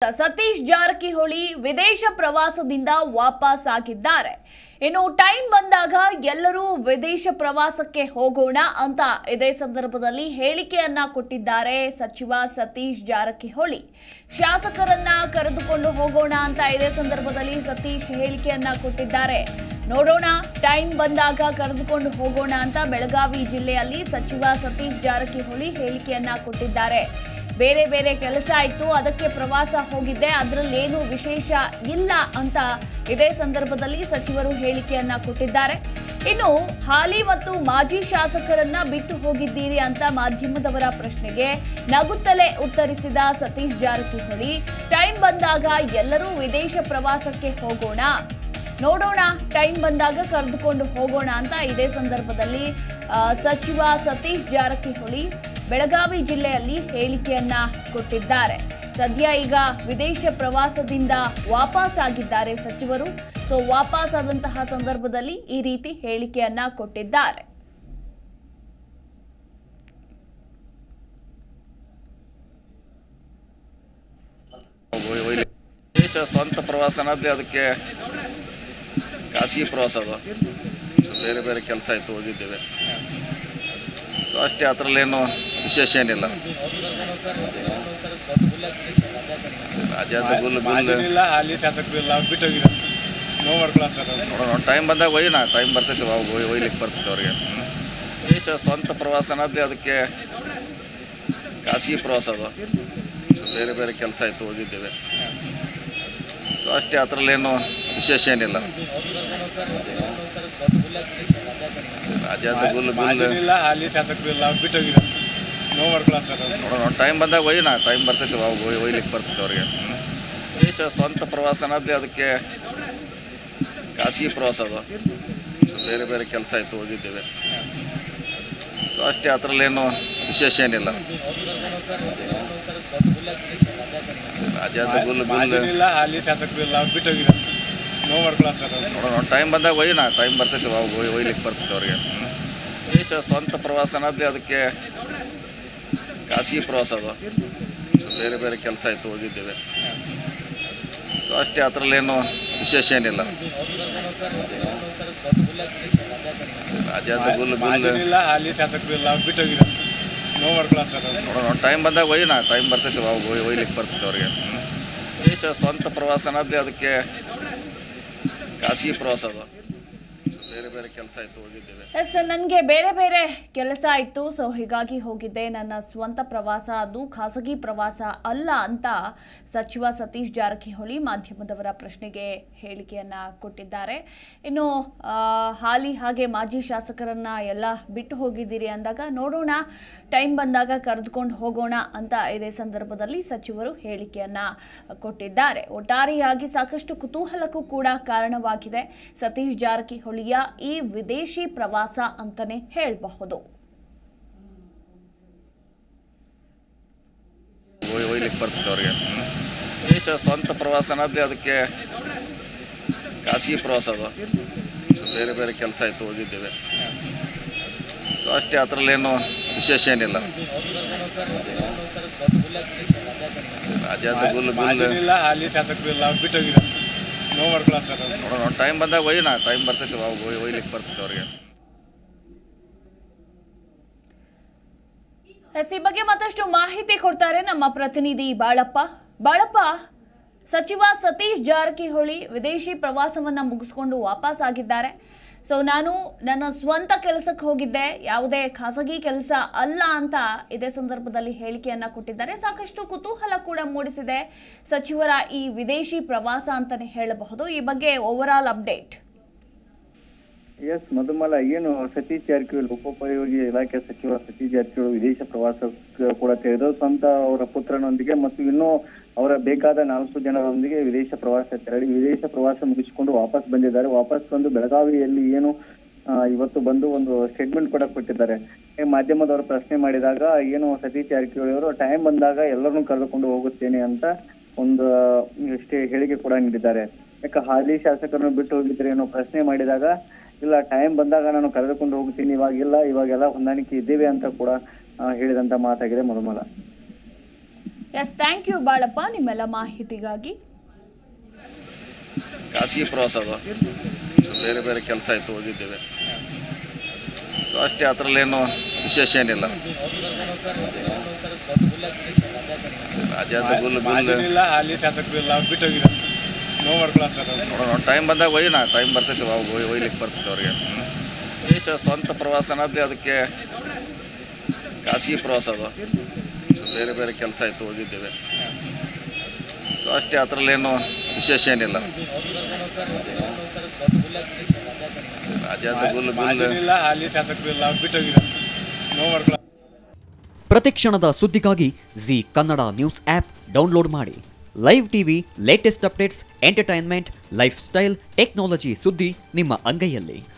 ಸತೀಶ್ ಜಾರಕಿಹೊಳಿ ವಿದೇಶ ಪ್ರವಾಸದಿಂದ ವಾಪಸ್ ಆಗಿದ್ದಾರೆ ಇನ್ನು ಟೈಮ್ ಬಂದಾಗ ಎಲ್ಲರೂ ವಿದೇಶ ಪ್ರವಾಸಕ್ಕೆ ಹೋಗೋಣ ಅಂತ ಇದೇ ಸಂದರ್ಭದಲ್ಲಿ ಹೇಳಿಕೆಯನ್ನ ಕೊಟ್ಟಿದ್ದಾರೆ ಸಚಿವ ಸತೀಶ್ ಜಾರಕಿಹೊಳಿ ಶಾಸಕರನ್ನ ಕರೆದುಕೊಂಡು ಹೋಗೋಣ ಅಂತ ಇದೇ ಸಂದರ್ಭದಲ್ಲಿ ಸತೀಶ್ ಹೇಳಿಕೆಯನ್ನ ಕೊಟ್ಟಿದ್ದಾರೆ ನೋಡೋಣ ಟೈಮ್ ಬಂದಾಗ ಕರೆದುಕೊಂಡು ಹೋಗೋಣ ಅಂತ ಬೆಳಗಾವಿ ಜಿಲ್ಲೆಯಲ್ಲಿ ಸಚಿವ ಸತೀಶ್ ಜಾರಕಿಹೊಳಿ ಹೇಳಿಕೆಯನ್ನ ಕೊಟ್ಟಿದ್ದಾರೆ ಬೇರೆ ಬೇರೆ ಕೆಲಸ ಇತ್ತು ಅದಕ್ಕೆ ಪ್ರವಾಸ ಹೋಗಿದ್ದೆ ಅದರಲ್ಲೇನು ವಿಶೇಷ ಇಲ್ಲ ಅಂತ ಇದೇ ಸಂದರ್ಭದಲ್ಲಿ ಸಚಿವರು ಹೇಳಿಕೆಯನ್ನ ಕೊಟ್ಟಿದ್ದಾರೆ ಇನ್ನು ಹಾಲಿ ಮತ್ತು ಮಾಜಿ ಶಾಸಕರನ್ನ ಬಿಟ್ಟು ಹೋಗಿದ್ದೀರಿ ಅಂತ ಮಾಧ್ಯಮದವರ ಪ್ರಶ್ನೆಗೆ ನಗುತ್ತಲೇ ಉತ್ತರಿಸಿದ ಸತೀಶ್ ಜಾರಕಿಹೊಳಿ ಟೈಮ್ ಬಂದಾಗ ಎಲ್ಲರೂ ವಿದೇಶ ಪ್ರವಾಸಕ್ಕೆ ಹೋಗೋಣ ನೋಡೋಣ ಟೈಮ್ ಬಂದಾಗ ಕರೆದುಕೊಂಡು ಹೋಗೋಣ ಅಂತ ಇದೇ ಸಂದರ್ಭದಲ್ಲಿ ಆ, ಸಚಿವ ಸತೀಶ್ ಜಾರಕಿಹೊಳಿ ಬೆಳಗಾವಿ ಜಿಲ್ಲೆಯಲ್ಲಿ ಹೇಳಿಕೆಯನ್ನ ಕೊಟ್ಟಿದ್ದಾರೆ ಸದ್ಯ ಈಗ ವಿದೇಶ ಪ್ರವಾಸದಿಂದ ವಾಪಸ್ ಆಗಿದ್ದಾರೆ ಸಚಿವರು ಸೊ ವಾಪಸ್ ಆದಂತಹ ಸಂದರ್ಭದಲ್ಲಿ ಈ ರೀತಿ ಹೇಳಿಕೆಯನ್ನ ಕೊಟ್ಟಿದ್ದಾರೆ ಒಯ್- ಒಯ್ಲಿ- ದೇಶ ಸ್ವಂತ ಪ್ರವಾಸ ಅನ್ನೋದೇ ಅದಕ್ಕೆ ಖಾಸಗಿ ಪ್ರವಾಸ ಅದು ಸೊ ಬೇರೆ ಬೇರೆ ಕೆಲಸ ಇತ್ತು ಹೋಗಿದ್ದೇವೆ ಸೊ ಅಷ್ಟೇ ಅದರಲ್ಲೇನು ವಿಶೇಷ ಏನಿಲ್ಲ ರಾಜ್ಯದ ಗುಲ್ ಗುಲ್ ಇಲ್ಲ ಹಾಲಿ ಶಾಸಕರು ಇಲ್ಲ ಅವ್ರು ಬಿಟ್ಟೋಗಿದ್ದಾರೆ ನೋವು ಮಾಡ್ಕೊಳತ್ತಾರೆ ನೋಡೋಣ ಟೈಮ್ ಬಂದಾಗ ಒಯ್ಯೋಣ ಟೈಮ್ ಬರ್ತೈತೆ ಅವಾಗ ಒಯ್ ಒಯ್ಲಿಕ್ಕೆ ಬರ್ತೈತೆ ಅವ್ರಿಗೆ ಹ್ಮ್. ದೇಶ ಸ್ವಂತ ಪ್ರವಾಸ ಅನ್ನೋದೇ ಅದಕ್ಕೆ ಖಾಸಗಿ ಪ್ರವಾಸ ಅದು ಸೊ ಬೇರೆ ಬೇರೆ ಕೆಲಸ ಇತ್ತು ಹೋಗಿದ್ದೇವೆ ಸೊ ಅಷ್ಟೇ ಅದರಲ್ಲೇನು ವಿಶೇಷ ಏನಿಲ್ಲ ರಾಜ್ಯದ ಗುಲ್ ಗುಲ್ ಇಲ್ಲ ಹಾಲಿ ಶಾಸಕರು ಇಲ್ಲ ಅವ್ರು ಬಿಟ್ಟೋಗಿದ್ದಾರೆ ನೋವು ಮಾಡ್ಕೊಳತ್ತಾರೆ ನೋಡೋಣ ಟೈಮ್ ಬಂದಾಗ ಒಯ್ಯೋಣ ಟೈಮ್ ಬರ್ತೈತೆ ಅವಾಗ ಒಯ್ ಒಯ್ಲಿಕ್ಕೆ ಬರ್ತೈತೆ ಅವ್ರಿಗೆ ಹ್ಮ್. ದೇಶ ಸ್ವಂತ ಪ್ರವಾಸ ಅನ್ನೋದೇ ಅದಕ್ಕೆ ಖಾಸಗಿ ಪ್ರವಾಸ ಅದು ಸೊ ಬೇರೆ ಬೇರೆ ಕೆಲಸ ಇತ್ತು ಹೋಗಿದ್ದೇವೆ ಸೊ ಅಷ್ಟೇ ಅದರಲ್ಲೇನು ವಿಶೇಷ ಏನಿಲ್ಲ ರಾಜ್ಯದ ಗುಲ್ ಗುಲ್ ಇಲ್ಲ ಹಾಲಿ ಶಾಸಕರು ಇಲ್ಲ ಅವ್ರು ಬಿಟ್ಟೋಗಿದ್ದಾರೆ ನೋವು ಮಾಡ್ಕೊಳತ್ತಾರೆ ನೋಡೋಣ ಟೈಮ್ ಬಂದಾಗ ಒಯ್ಯೋಣ ಟೈಮ್ ಬರ್ತೈತೆ ಅವಾಗ ಒಯ್ ಒಯ್ಲಿಕ್ಕೆ ಬರ್ತೈತೆ ಅವ್ರಿಗೆ ಹ್ಮ್. ದೇಶ ಸ್ವಂತ ಪ್ರವಾಸ ಅನ್ನೋದೇ ಅದಕ್ಕೆ ಖಾಸಗಿ ಪ್ರವಾಸ ಅದು ಸೊ ಬೇರೆ ಬೇರೆ ಕೆಲಸ ಇತ್ತು ಹೋಗಿದ್ದೇವೆ ಸೊ ಅಷ್ಟೇ ಅದರಲ್ಲೇನು ವಿಶೇಷ ಏನಿಲ್ಲ ರಾಜ್ಯದ ಗುಲ್ ಗುಲ್ ಇಲ್ಲ ಹಾಲಿ ಶಾಸಕರು ಇಲ್ಲ ಅವ್ರು ಬಿಟ್ಟೋಗಿದ್ದಾರೆ ನೋವು ಮಾಡ್ಕೊಳತ್ತಾರೆ ನೋಡೋಣ ಟೈಮ್ ಬಂದಾಗ ಒಯ್ಯೋಣ ಟೈಮ್ ಬರ್ತೈತೆ ಅವಾಗ ಒಯ್ ಒಯ್ಲಿಕ್ಕೆ ಬರ್ತೈತೆ ಅವ್ರಿಗೆ ಹ್ಮ್. ದೇಶ ಸ್ವಂತ ಪ್ರವಾಸ ಅನ್ನೋದೇ ಅದಕ್ಕೆ ಖಾಸಗಿ ಪ್ರವಾಸ ಅದು ಸೊ ಬೇರೆ ಬೇರೆ ಕೆಲಸ ಇತ್ತು ಹೋಗಿದ್ದೇವೆ ಎಸ್ ನನಗೆ ಬೇರೆ ಬೇರೆ ಕೆಲಸ ಇತ್ತು ಸೊ ಹೀಗಾಗಿ ಹೋಗಿದ್ದೆ ನನ್ನ ಸ್ವಂತ ಪ್ರವಾಸ ಅದು ಖಾಸಗಿ ಪ್ರವಾಸ ಅಲ್ಲ ಅಂತ ಸಚಿವ ಸತೀಶ್ ಜಾರಕಿಹೊಳಿ ಮಾಧ್ಯಮದವರ ಪ್ರಶ್ನೆಗೆ ಹೇಳಿಕೆಯನ್ನ ಕೊಟ್ಟಿದ್ದಾರೆ ಇನ್ನು ಆ, ಹಾಲಿ ಹಾಗೆ ಮಾಜಿ ಶಾಸಕರನ್ನ ಎಲ್ಲ ಬಿಟ್ಟು ಹೋಗಿದ್ದೀರಿ ಅಂದಾಗ ನೋಡೋಣ ಟೈಮ್ ಬಂದಾಗ ಕರೆದುಕೊಂಡು ಹೋಗೋಣ ಅಂತ ಇದೇ ಸಂದರ್ಭದಲ್ಲಿ ಸಚಿವರು ಹೇಳಿಕೆಯನ್ನ ಕೊಟ್ಟಿದ್ದಾರೆ ಒಟ್ಟಾರೆಯಾಗಿ ಸಾಕಷ್ಟು ಕುತೂಹಲಕ್ಕೂ ಕೂಡ ಕಾರಣವಾಗಿದೆ ಸತೀಶ್ ಜಾರಕಿಹೊಳಿಯ ಈ ವಿದೇಶಿ ಪ್ರವಾಸ ಅಂತಾನೆ ಹೇಳಬಹುದು ಒಯ್ ಒಯ್ಲಿಕ್ಕೆ ಬರ್ತೈತೆ ಅವ್ರಿಗೆ ಹ್ಮ್. ದೇಶ ಸ್ವಂತ ಪ್ರವಾಸ ಅನ್ನೋದೇ ಅದಕ್ಕೆ ಖಾಸಗಿ ಪ್ರವಾಸ ಅದು ಸೊ ಬೇರೆ ಬೇರೆ ಕೆಲಸ ಇತ್ತು ಹೋಗಿದ್ದೇವೆ ಸೊ ಅಷ್ಟೇ ಅದರಲ್ಲೇನು ವಿಶೇಷ ಏನಿಲ್ಲ ರಾಜ್ಯದ ಗುಲ್ ಗುಲ್ ಇಲ್ಲ ಹಾಲಿ ಶಾಸಕರು ಇಲ್ಲ ಅವ್ರು ಬಿಟ್ಟೋಗಿದ್ದಾರೆ ನೋವು ಮಾಡ್ಕೊಳತ್ತಾರೆ ನೋಡೋಣ ಟೈಮ್ ಬಂದಾಗ ಒಯ್ಯೋಣ ಟೈಮ್ ಬರ್ತೈತೆ ಅವಾಗ ಒಯ್ ಒಯ್ಲಿಕ್ಕೆ ಬರ್ತೈತೆ ಅವ್ರಿಗೆ ಎಸ್ ಈ ಬಗ್ಗೆ ಮತ್ತಷ್ಟು ಮಾಹಿತಿ ಕೊಡ್ತಾರೆ ನಮ್ಮ ಪ್ರತಿನಿಧಿ ಬಾಳಪ್ಪ ಬಾಳಪ್ಪ ಸಚಿವ ಸತೀಶ್ ಜಾರಕಿಹೊಳಿ ವಿದೇಶಿ ಪ್ರವಾಸವನ್ನ ಮುಗಿಸ್ಕೊಂಡು ವಾಪಸ್ ಆಗಿದ್ದಾರೆ ಸೊ ನಾನು ನನ್ನ ಸ್ವಂತ ಕೆಲಸಕ್ಕೆ ಹೋಗಿದ್ದೆ ಯಾವುದೇ ಖಾಸಗಿ ಕೆಲಸ ಅಲ್ಲ ಅಂತ ಇದೇ ಸಂದರ್ಭದಲ್ಲಿ ಹೇಳಿಕೆಯನ್ನ ಕೊಟ್ಟಿದ್ದಾರೆ ಸಾಕಷ್ಟು ಕುತೂಹಲ ಕೂಡ ಮೂಡಿಸಿದೆ ಸಚಿವರ ಈ ವಿದೇಶಿ ಪ್ರವಾಸ ಅಂತಾನೆ ಹೇಳಬಹುದು ಈ ಬಗ್ಗೆ overall update yes Madhumala ಏನು ಸತೀಶ್ ಜಾರಕಿಹೊಳಿ ಉಪೋಪಯೋಗಿ ಇಲಾಖೆ ಸಚಿವ ಸತೀಶ್ ಜಾರಕಿಹೊಳಿ ವಿದೇಶ ಪ್ರವಾಸ ಕೂಡ ತೆರೆದು ಸ್ವಂತ ಅವರ ಪುತ್ರನೊಂದಿಗೆ ಮತ್ತು ಇನ್ನೂ ಅವರ ಬೇಕಾದ ನಾಲ್ಕು ಜನರೊಂದಿಗೆ ವಿದೇಶ ಪ್ರವಾಸ ತೆರಳಿ ವಿದೇಶ ಪ್ರವಾಸ ಮುಗಿಸಿಕೊಂಡು ವಾಪಸ್ ಬಂದಿದ್ದಾರೆ ವಾಪಸ್ ಬಂದು ಬೆಳಗಾವಿಯಲ್ಲಿ ಏನು ಆ, ಇವತ್ತು ಬಂದು ಒಂದು ಸ್ಟೇಟ್ಮೆಂಟ್ ಕೂಡ ಕೊಟ್ಟಿದ್ದಾರೆ ಈ ಮಾಧ್ಯಮದವರು ಪ್ರಶ್ನೆ ಮಾಡಿದಾಗ ಏನು ಸತೀಶ್ ಜಾರಕಿಹೊಳಿ ಅವರು ಟೈಮ್ ಬಂದಾಗ ಎಲ್ಲರನ್ನೂ ಕರೆದುಕೊಂಡು ಹೋಗುತ್ತೇನೆ ಅಂತ ಒಂದು ಇಷ್ಟೇ ಹೇಳಿಕೆ ಕೂಡ ನೀಡಿದ್ದಾರೆ ಯಾಕೆ ಹಾಲಿ ಶಾಸಕರನ್ನು ಬಿಟ್ಟು ಹೋಗಿದ್ರೆ ಅನ್ನೋ ಪ್ರಶ್ನೆ ಮಾಡಿದಾಗ ಇಲ್ಲ ಟೈಮ್ ಬಂದಾಗ ನಾನು ಕರೆದುಕೊಂಡು ಹೋಗ್ತೀನಿ ಇವಾಗಿಲ್ಲ ಇವಾಗೆಲ್ಲ ಹೊಂದಾಣಿಕೆ ಇದ್ದೇವೆ ಅಂತ ಕೂಡ ಆ, ಹೇಳಿದಂತ ಮಾತಾಗಿದೆ Madhumala yes thank you Balappa ನಿಮ್ಮೆಲ್ಲ ಮಾಹಿತಿಗಾಗಿ ಖಾಸಗಿ ಪ್ರವಾಸ ಅದು ಸೊ ಬೇರೆ ಬೇರೆ ಕೆಲಸ ಇತ್ತು ಹೋಗಿದ್ದೇವೆ ಸೊ ಅಷ್ಟೇ ಅದರಲ್ಲೇನು ವಿಶೇಷ ಏನಿಲ್ಲ ರಾಜ್ಯದ ಗುಲ್ ಗುಲ್ ಇಲ್ಲ ಅಲ್ಲಿ ಶಾಸಕರು ಇಲ್ಲ ಅವ್ರು ಬಿಟ್ಟೋಗಿದ್ದಾರೆ ನೋವು ಮಾಡ್ಕೊಳತ್ತಾರೆ ನೋಡೋಣ ಟೈಮ್ ಬಂದಾಗ ಒಯ್ಯೋಣ ಟೈಮ್ ಬರ್ತೈತೆ ಅವಾಗ ಒಯ್ ಒಯ್ಲಿಕ್ಕೆ ಬರ್ತೈತೆ ಅವ್ರಿಗೆ ಹ್ಮ್. ವಿಶೇಷ ಸ್ವಂತ ಪ್ರವಾಸ ಅನ್ನೋದೇ ಅದಕ್ಕೆ ಖಾಸಗಿ ಪ್ರವಾಸ ಅದು ಸೊ ಬೇರೆ ಬೇರೆ ಕೆಲಸ ಇತ್ತು ಹೋಗಿದ್ದೇವೆ ಸೊ ಅಷ್ಟೇ ಅದರಲ್ಲೇನು ವಿಶೇಷ ಏನಿಲ್ಲ ರಾಜ್ಯದ ಗುಲ್ ಗುಲ್ ಇಲ್ಲ ಅಲ್ಲಿ ಶಾಸಕರು ಇಲ್ಲ ಅವ್ರು ಬಿಟ್ಟೋಗಿದ್ದಾರೆ ನೋವು ಮಾಡ್ಕೊಳ ಪ್ರತಿಕ್ಷಣದ ಸುದ್ದಿಗಾಗಿ Zee Kannada news app download ಮಾಡಿ live TV latest updates entertainment lifestyle technology ಸುದ್ದಿ ನಿಮ್ಮ ಅಂಗೈಯಲ್ಲಿ